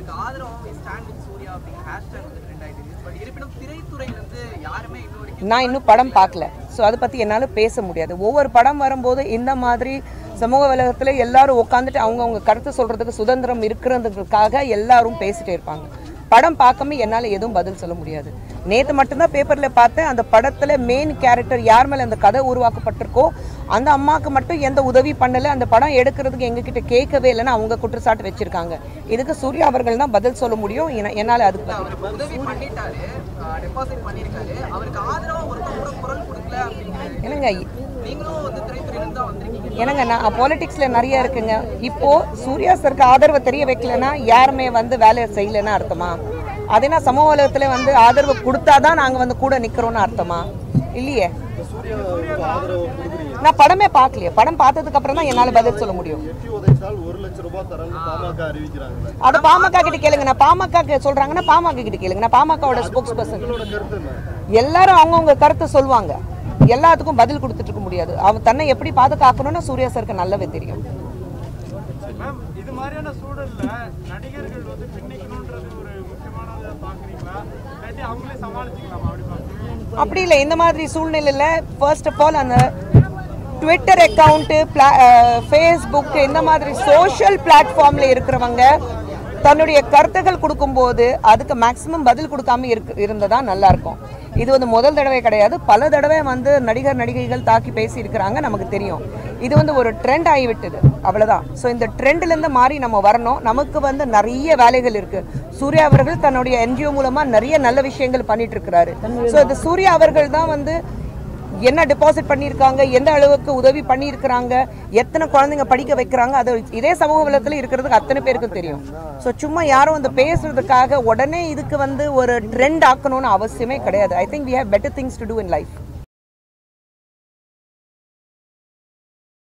அவருக்கு ஆதரவாகவும் stand with Surya அப்படிங்கிற ஹேஷ்டேக் வந்து ட்ரெண்ட் ஆயிடுது பட் இருப்பினும் திரைத்துறையில இருந்து யாருமே இன்ன வரைக்கும் நான் இன்னும் படம் பார்க்கல ஸோ அதை பற்றி என்னால் பேச முடியாது ஒவ்வொரு படம் வரும்போது இந்த மாதிரி சமூக வலைதளத்தில் எல்லாரும் உட்காந்துட்டு அவங்கவுங்க கருத்து சொல்கிறதுக்கு சுதந்திரம் இருக்கிறதுக்காக எல்லாரும் பேசிட்டே இருப்பாங்க படம் பார்க்காம என்னால் எதுவும் பதில் சொல்ல முடியாது நேற்று மட்டும்தான் பேப்பரில் பார்த்தேன் அந்த படத்தில் மெயின் கேரக்டர் யார் மேலே அந்த கதை உருவாக்கப்பட்டிருக்கோ அந்த அம்மாவுக்கு மட்டும் எந்த உதவி பண்ணலை அந்த படம் எடுக்கிறதுக்கு எங்ககிட்ட கேட்கவே இல்லைன்னு அவங்க குற்றச்சாட்டு வச்சுருக்காங்க இதுக்கு சூர்யா அவர்கள் தான் பதில் சொல்ல முடியும் என- என்னால் அதுக்கு பதில் அவருக்கு உதவி பண்ணிட்டாரு டெபாசிட் பண்ணியிருக்காரு அவருக்கு ஆதரவா ஒருத்தர் கூட குரல் கொடுக்கல அப்படிங்கிறது என்னங்க நீங்களும் வந்து திரைத்துறையில இருந்து தான் வந்திருக்கீங்க என்னங்க நான் பாலிடிக்ஸில் நிறைய இருக்குங்க இப்போ சூர்யா சருக்கு ஆதரவு தெரிய வைக்கலன்னா யாருமே வந்து வேலை செய்யலைன்னா அர்த்தமா அதே நான் சமூக வலயத்தில் வந்து ஆதரவு கொடுத்தாதான் நாங்கள் வந்து கூட நிற்கிறோன்னு அர்த்தமா இல்லையே நான் படமே பார்க்கலையே படம் பார்த்ததுக்கு அப்புறம் தான் என்னால் பதில் சொல்ல முடியும் எட்டி உதைத்தால் ஒரு லட்சம் ரூபாய் தரேன்னு பாமக அறிவிக்கிறாங்களே அதை பாமக கிட்ட கேளுங்க நான் பாமக சொல்றாங்கன்னா பாமக கிட்ட கேளுங்க நான் பாமகவோட ஸ்போக்ஸ் பர்சன் உங்களோட கருத்து என்ன எல்லாரும் அவங்கவுங்க கருத்தை சொல்லுவாங்க எல்லாத்துக்கும் பதில் கொடுத்துட்டு இருக்க முடியாது அவன் தன்னை எப்படி பாதுகாக்கணும்னு சூர்யா சருக்கு நல்லாவே தெரியும் மேம் இது மாதிரியான சூழல்ல நடிகர்கள் வந்து பின்னிக்கணுன்றது ஒரு முக்கியமானதை பாக்குறீங்களா இல்லாட்டி அவங்களே சமாளிச்சுக்கலாமா அப்படி பாக்குறீங்க அப்படி இல்லை இந்த மாதிரி சூழ்நிலையில் ஃபர்ஸ்ட் ஆஃப் ஆல் அந்த ட்விட்டர் அக்கௌண்ட்டு ஃபேஸ்புக் இந்த மாதிரி சோஷியல் பிளாட்ஃபார்மில் இருக்கிறவங்க தன்னுடைய கருத்துக்கள் கொடுக்கும்போது அதுக்கு மேக்ஸிமம் பதில் கொடுக்காம இருக்கு இருந்ததா நல்லா இருக்கும் இது வந்து முதல் தடவை கிடையாது பல தடவை வந்து நடிகர் நடிகைகள் தாக்கி பேசி இருக்கிறாங்க நமக்கு தெரியும் இது வந்து ஒரு ட்ரெண்ட் ஆகிவிட்டது அவ்வளவுதான் ஸோ இந்த ட்ரெண்ட்லேருந்து மாறி நம்ம வரணும் நமக்கு வந்து நிறைய வேலைகள் இருக்கு சூர்யா அவர்கள் தன்னுடைய என்ஜிஓ மூலமா நிறைய நல்ல விஷயங்கள் பண்ணிட்டு இருக்கிறாரு ஸோ இந்த சூர்யா அவர்கள் தான் வந்து என்ன டெபாசிட் பண்ணியிருக்காங்க எந்த அளவுக்கு உதவி பண்ணியிருக்கிறாங்க எத்தனை குழந்தைங்க படிக்க வைக்கிறாங்க அது இதே சமூக வலத்தில் இருக்கிறதுக்கு அத்தனை பேருக்கும் தெரியும் ஸோ சும்மா யாரும் வந்து பேசுறதுக்காக உடனே இதுக்கு வந்து ஒரு ட்ரெண்ட் ஆக்கணும்னு அவசியமே கிடையாது I think we have better things to do in life